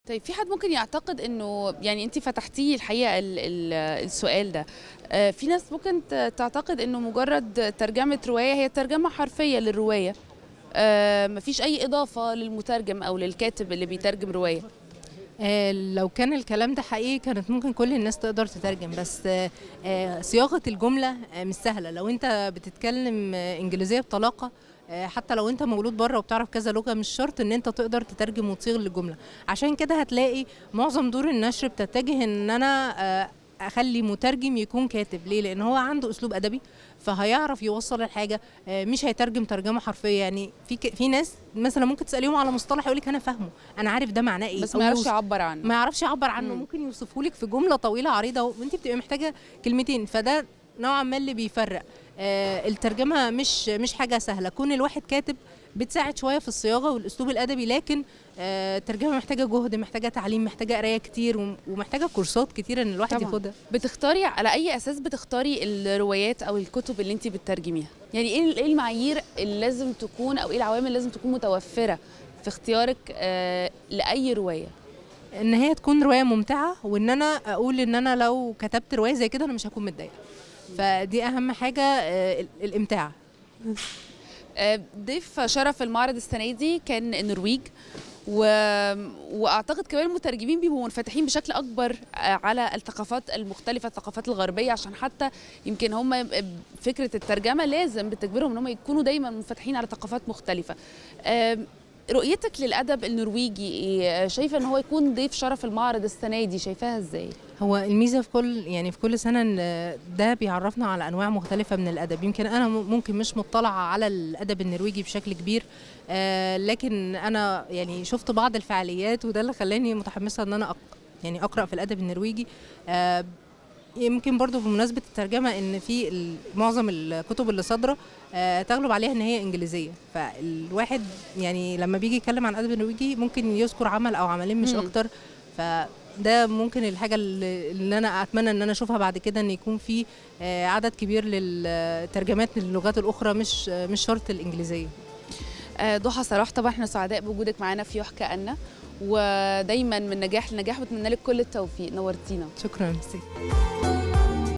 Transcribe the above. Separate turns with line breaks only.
طيب في حد ممكن يعتقد انه يعني انت فتحتي الحقيقه ال ال السؤال ده آه، في ناس ممكن ت- تعتقد انه مجرد ترجمه روايه هي ترجمه حرفيه للروايه آه، مفيش اي اضافه للمترجم او للكاتب اللي بيترجم روايه
آه، لو كان الكلام ده حقيقي كانت ممكن كل الناس تقدر تترجم بس آه، آه، صياغة الجملة آه، مش سهلة لو انت بتتكلم آه، انجليزية بطلاقة آه، حتى لو انت مولود بره وبتعرف كذا لغة مش شرط ان انت تقدر تترجم وتصيغ الجملة عشان كده هتلاقي معظم دور النشر بتتجه ان انا آه، اخلي مترجم يكون كاتب ليه لان هو عنده اسلوب ادبي فهيعرف يوصل الحاجه آه، مش هيترجم ترجمه حرفيه يعني في ك- في ناس مثلا ممكن تساليهم على مصطلح يقول لك انا فاهمه انا عارف ده معناه ايه
بس
أو
ما يعرفش
يوصف-
يعبر عنه
ما يعرفش يعبر عنه
مم.
ممكن يوصفه لك في جمله طويله عريضه وانت بتبقي محتاجه كلمتين فده نوعا ما اللي بيفرق آه الترجمه مش مش حاجه سهله كون الواحد كاتب بتساعد شويه في الصياغه والاسلوب الادبي لكن آه الترجمه محتاجه جهد محتاجه تعليم محتاجه قرايه كتير وم- ومحتاجه كورسات كتير ان الواحد
طبعاً.
ياخدها
بتختاري على اي اساس بتختاري الروايات او الكتب اللي انت بتترجميها يعني ايه ايه المعايير اللي لازم تكون او ايه العوامل اللي لازم تكون متوفره في اختيارك آه لاي روايه
ان هي تكون روايه ممتعه وان انا اقول ان انا لو كتبت روايه زي كده انا مش هكون متضايقه فدي اهم حاجه آه ال- الامتاع
آه، ضيف شرف المعرض السنه دي كان النرويج و... واعتقد كمان المترجمين بيبقوا منفتحين بشكل اكبر آه، على الثقافات المختلفه الثقافات الغربيه عشان حتى يمكن هم فكره الترجمه لازم بتجبرهم ان هم يكونوا دايما منفتحين على ثقافات مختلفه آم، رؤيتك للادب النرويجي ايه آه، شايفه ان هو يكون ضيف شرف المعرض السنه دي شايفاها ازاي
هو الميزه في كل يعني في كل سنه ان ده بيعرفنا على انواع مختلفه من الادب يمكن انا م- ممكن مش مطلعه على الادب النرويجي بشكل كبير آه لكن انا يعني شفت بعض الفعاليات وده اللي خلاني متحمسه ان انا أق يعني اقرا في الادب النرويجي آه يمكن برضو بمناسبه الترجمه ان في ال- معظم الكتب اللي صادره آه تغلب عليها ان هي انجليزيه فالواحد يعني لما بيجي يتكلم عن الادب النرويجي ممكن يذكر عمل او عملين مش
مم.
اكتر فده ممكن الحاجه اللي اللي انا اتمنى ان انا اشوفها بعد كده ان يكون في آه، عدد كبير للترجمات للغات الاخرى مش آه، مش شرط الانجليزيه
آه، ضحى صلاح طبعا احنا سعداء بوجودك معانا في يحكى أنا ودايما من نجاح لنجاح واتمنى لك كل التوفيق نورتينا
شكرا ميرسي